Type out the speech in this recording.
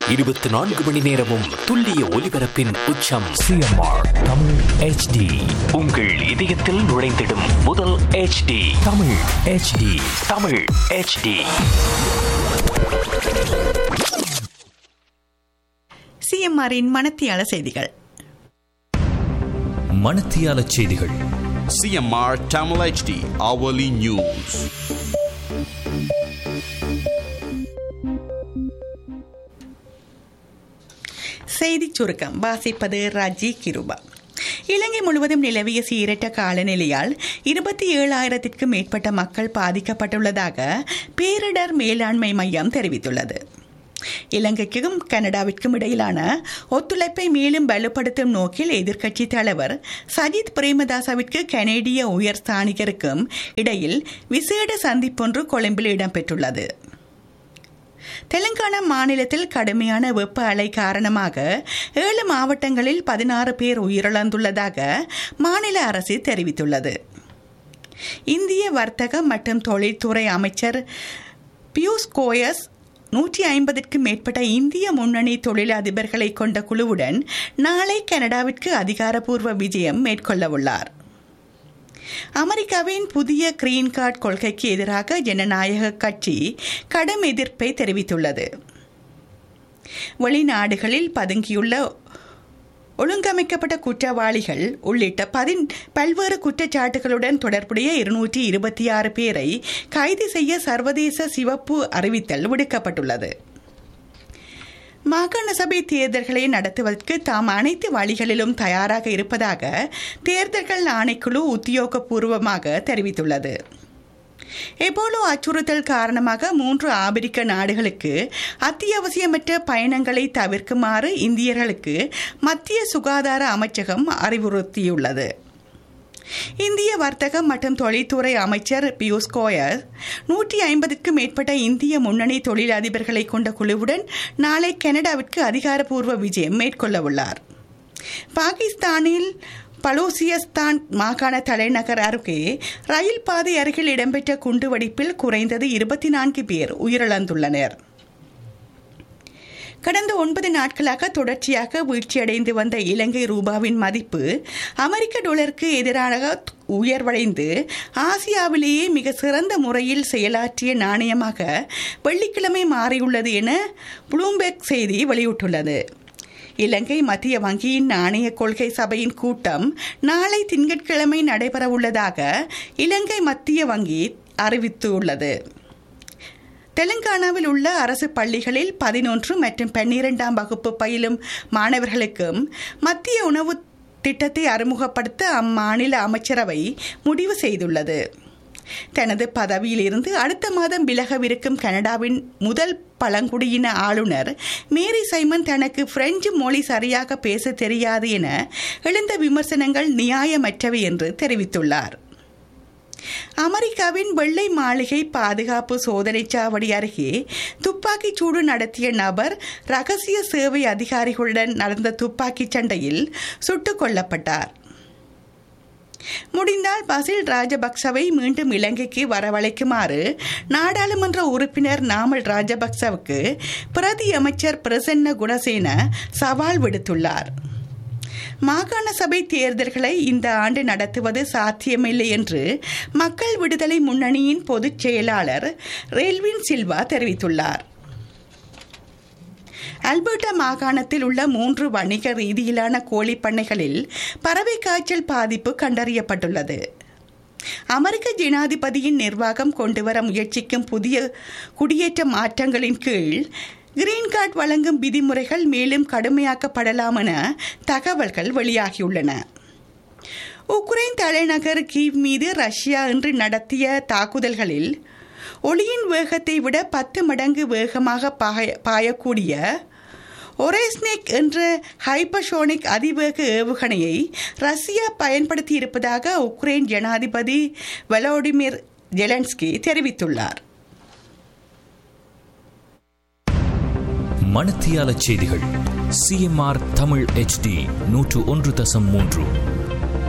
இருபத்தி நான்கு மணி நேரமும் துல்லிய ஒலிபரப்பின் உச்சம் சிஎம்ஆர் தமிழ் ஹெச்டி உங்கள் இதயத்தில் நுழைந்திடும் முதல் HD Tamil HD Tamil HD சிஎம்ஆரின் மனத்தியால செய்திகள் மணத்தியால செய்திகள் CMR Tamil HD hourly news. செய்திச் சுருக்கம் வாசிப்பது ராஜி கிருபா இலங்கை முழுவதும் நிலவிய சீரற்ற காலநிலையால் இருபத்தி ஏழாயிரத்திற்கும் மேற்பட்ட மக்கள் பாதிக்கப்பட்டுள்ளதாக பேரிடர் மேலாண்மை மையம் தெரிவித்துள்ளது இலங்கைக்கும் கனடாவிற்கும் இடையிலான ஒத்துழைப்பை மேலும் வலுப்படுத்தும் நோக்கில் எதிர்க்கட்சி தலைவர் சஜித் பிரேமதாசவிற்கு கனேடிய உயர் ஸ்தானிகருக்கும் இடையில் விசேட சந்திப்பொன்று கொழும்பில் இடம்பெற்றுள்ளது தெலுங்கானா மாநிலத்தில் கடுமையான வெப்ப அலை காரணமாக ஏழு மாவட்டங்களில் பதினாறு பேர் உயிரிழந்துள்ளதாக மாநில அரசு தெரிவித்துள்ளது இந்திய வர்த்தக மற்றும் தொழில்துறை அமைச்சர் பியூஷ் கோயஸ் நூற்றி ஐம்பதுக்கும் மேற்பட்ட இந்திய முன்னணி தொழிலதிபர்களை கொண்ட குழுவுடன் நாளை கனடாவிற்கு அதிகாரப்பூர்வ விஜயம் மேற்கொள்ளவுள்ளார் அமெரிக்காவின் புதிய கிரீன் கார்டு கொள்கைக்கு எதிராக ஜனநாயக கட்சி கடும் எதிர்ப்பை தெரிவித்துள்ளது வெளிநாடுகளில் பதுங்கியுள்ள ஒழுங்கமைக்கப்பட்ட குற்றவாளிகள் உள்ளிட்ட பதின் பல்வேறு குற்றச்சாட்டுகளுடன் தொடர்புடைய இருநூற்றி இருபத்தி ஆறு பேரை கைது செய்ய சர்வதேச சிவப்பு அறிவித்தல் விடுக்கப்பட்டுள்ளது மாகாண சபை தேர்தல்களை நடத்துவதற்கு தாம் அனைத்து வழிகளிலும் தயாராக இருப்பதாக தேர்தல்கள் ஆணைக்குழு உத்தியோகபூர்வமாக தெரிவித்துள்ளது எபோலோ அச்சுறுத்தல் காரணமாக மூன்று ஆப்பிரிக்க நாடுகளுக்கு அத்தியாவசியமற்ற பயணங்களை தவிர்க்குமாறு இந்தியர்களுக்கு மத்திய சுகாதார அமைச்சகம் அறிவுறுத்தியுள்ளது இந்திய வர்த்தகம் மற்றும் தொழில்துறை அமைச்சர் பியூஷ் கோயல் நூற்றி ஐம்பதுக்கும் மேற்பட்ட இந்திய முன்னணி தொழிலதிபர்களை கொண்ட குழுவுடன் நாளை கனடாவிற்கு அதிகாரப்பூர்வ விஜயம் மேற்கொள்ளவுள்ளார் பாகிஸ்தானில் பலூசியஸ்தான் மாகாண தலைநகர் அருகே ரயில் பாதை அருகில் இடம்பெற்ற குண்டுவெடிப்பில் குறைந்தது இருபத்தி நான்கு பேர் உயிரிழந்துள்ளனர் கடந்த ஒன்பது நாட்களாக தொடர்ச்சியாக வீழ்ச்சியடைந்து வந்த இலங்கை ரூபாவின் மதிப்பு அமெரிக்க டாலருக்கு எதிராக உயர்வடைந்து ஆசியாவிலேயே மிக சிறந்த முறையில் செயலாற்றிய நாணயமாக வெள்ளிக்கிழமை மாறியுள்ளது என ப்ளூம்பெர்க் செய்தி வெளியிட்டுள்ளது இலங்கை மத்திய வங்கியின் நாணய கொள்கை சபையின் கூட்டம் நாளை திங்கட்கிழமை நடைபெறவுள்ளதாக இலங்கை மத்திய வங்கி அறிவித்துள்ளது தெலுங்கானாவில் உள்ள அரசு பள்ளிகளில் பதினொன்று மற்றும் பன்னிரெண்டாம் வகுப்பு பயிலும் மாணவர்களுக்கும் மத்திய உணவு திட்டத்தை அறிமுகப்படுத்த அம்மாநில அமைச்சரவை முடிவு செய்துள்ளது தனது பதவியிலிருந்து அடுத்த மாதம் விலகவிருக்கும் கனடாவின் முதல் பழங்குடியின ஆளுநர் மேரி சைமன் தனக்கு பிரெஞ்சு மொழி சரியாக பேச தெரியாது என எழுந்த விமர்சனங்கள் நியாயமற்றவை என்று தெரிவித்துள்ளார் அமெரிக்காவின் வெள்ளை மாளிகை பாதுகாப்பு சோதனை சாவடி அருகே துப்பாக்கிச் சூடு நடத்திய நபர் ரகசிய சேவை அதிகாரிகளுடன் நடந்த துப்பாக்கிச் சண்டையில் சுட்டுக் கொல்லப்பட்டார் முடிந்தால் பசில் ராஜபக்சவை மீண்டும் இலங்கைக்கு வரவழைக்குமாறு நாடாளுமன்ற உறுப்பினர் நாமல் ராஜபக்சவுக்கு பிரதி அமைச்சர் பிரசன்ன குணசேன சவால் விடுத்துள்ளார் மாகாண சபை தேர்தல்களை இந்த ஆண்டு நடத்துவது சாத்தியமில்லை என்று மக்கள் விடுதலை முன்னணியின் பொதுச் செயலாளர் ரெல்வின் சில்வா தெரிவித்துள்ளார் அல்பர்டா மாகாணத்தில் உள்ள மூன்று வணிக ரீதியிலான கோழி பண்ணைகளில் பறவை காய்ச்சல் பாதிப்பு கண்டறியப்பட்டுள்ளது அமெரிக்க ஜனாதிபதியின் நிர்வாகம் கொண்டுவர முயற்சிக்கும் புதிய குடியேற்ற மாற்றங்களின் கீழ் கிரீன் கார்டு வழங்கும் விதிமுறைகள் மேலும் கடுமையாக்கப்படலாம் என தகவல்கள் வெளியாகியுள்ளன உக்ரைன் தலைநகர் கீவ் மீது ரஷ்யா இன்று நடத்திய தாக்குதல்களில் ஒளியின் வேகத்தை விட பத்து மடங்கு வேகமாக பாய பாயக்கூடிய ஒரேஸ்னேக் என்ற ஹைப்பர்சோனிக் அதிவேக ஏவுகணையை ரஷ்யா பயன்படுத்தி இருப்பதாக உக்ரைன் ஜனாதிபதி வலோடிமிர் ஜெலன்ஸ்கி தெரிவித்துள்ளார் மணத்தியால செய்திகள் சிஎம்ஆர் தமிழ் ஹெச்டி நூற்று ஒன்று தசம் மூன்று